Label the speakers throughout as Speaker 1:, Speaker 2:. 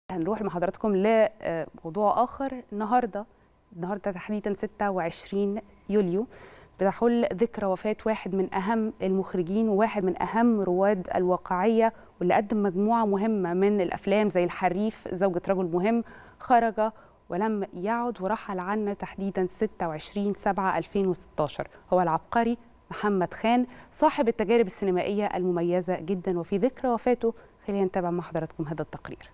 Speaker 1: هنروح مع حضراتكم لموضوع اخر النهارده النهارده تحديدا 26 يوليو بتحل ذكرى وفاه واحد من اهم المخرجين وواحد من اهم رواد الواقعيه واللي قدم مجموعه مهمه من الافلام زي الحريف زوجة رجل مهم خرج ولم يعد ورحل عنا تحديدا 26 7 2016 هو العبقري محمد خان صاحب التجارب السينمائيه المميزه جدا وفي ذكرى وفاته خلينا نتابع مع حضراتكم هذا التقرير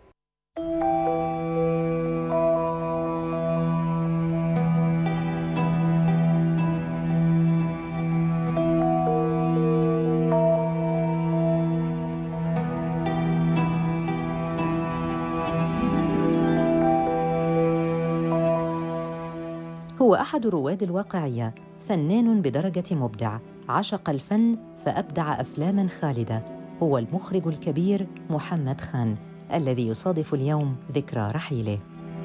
Speaker 2: هو أحد رواد الواقعية فنان بدرجة مبدع عشق الفن فأبدع أفلاماً خالدة هو المخرج الكبير محمد خان الذي يصادف اليوم ذكرى رحيله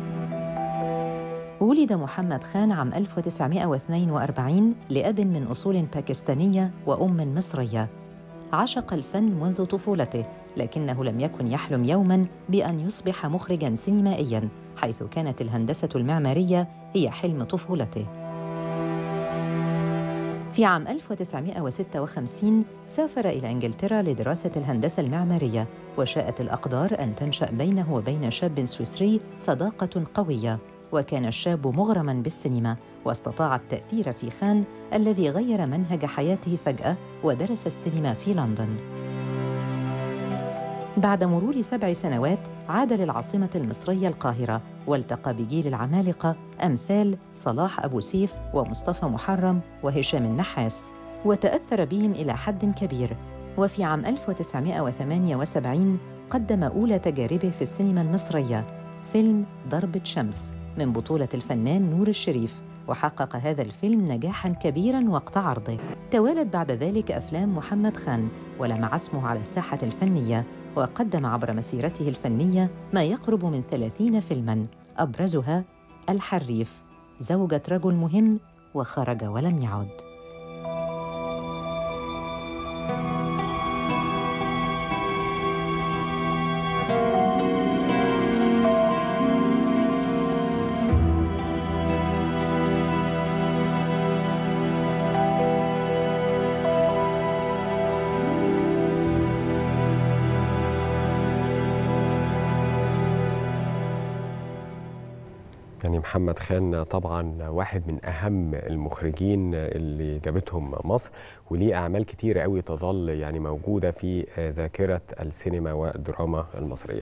Speaker 2: ولد محمد خان عام 1942 لأب من أصول باكستانية وأم مصرية عشق الفن منذ طفولته لكنه لم يكن يحلم يوماً بأن يصبح مخرجاً سينمائياً حيث كانت الهندسة المعمارية هي حلم طفولته في عام 1956 سافر إلى إنجلترا لدراسة الهندسة المعمارية وشاءت الأقدار أن تنشأ بينه وبين شاب سويسري صداقة قوية وكان الشاب مغرما بالسينما واستطاع التأثير في خان الذي غير منهج حياته فجأة ودرس السينما في لندن بعد مرور سبع سنوات عاد للعاصمة المصرية القاهرة والتقى بجيل العمالقة أمثال صلاح أبو سيف ومصطفى محرم وهشام النحاس وتأثر بهم إلى حد كبير وفي عام 1978 قدم أولى تجاربه في السينما المصرية فيلم ضربة شمس من بطولة الفنان نور الشريف وحقق هذا الفيلم نجاحاً كبيراً وقت عرضه توالت بعد ذلك أفلام محمد خان ولمع اسمه على الساحة الفنية وقدم عبر مسيرته الفنية ما يقرب من ثلاثين فيلماً أبرزها الحريف زوجة رجل مهم وخرج ولم يعد
Speaker 3: يعني محمد خان طبعا واحد من اهم المخرجين اللي جابتهم مصر وليه اعمال كتيره قوي تظل يعني موجوده في ذاكره السينما والدراما المصريه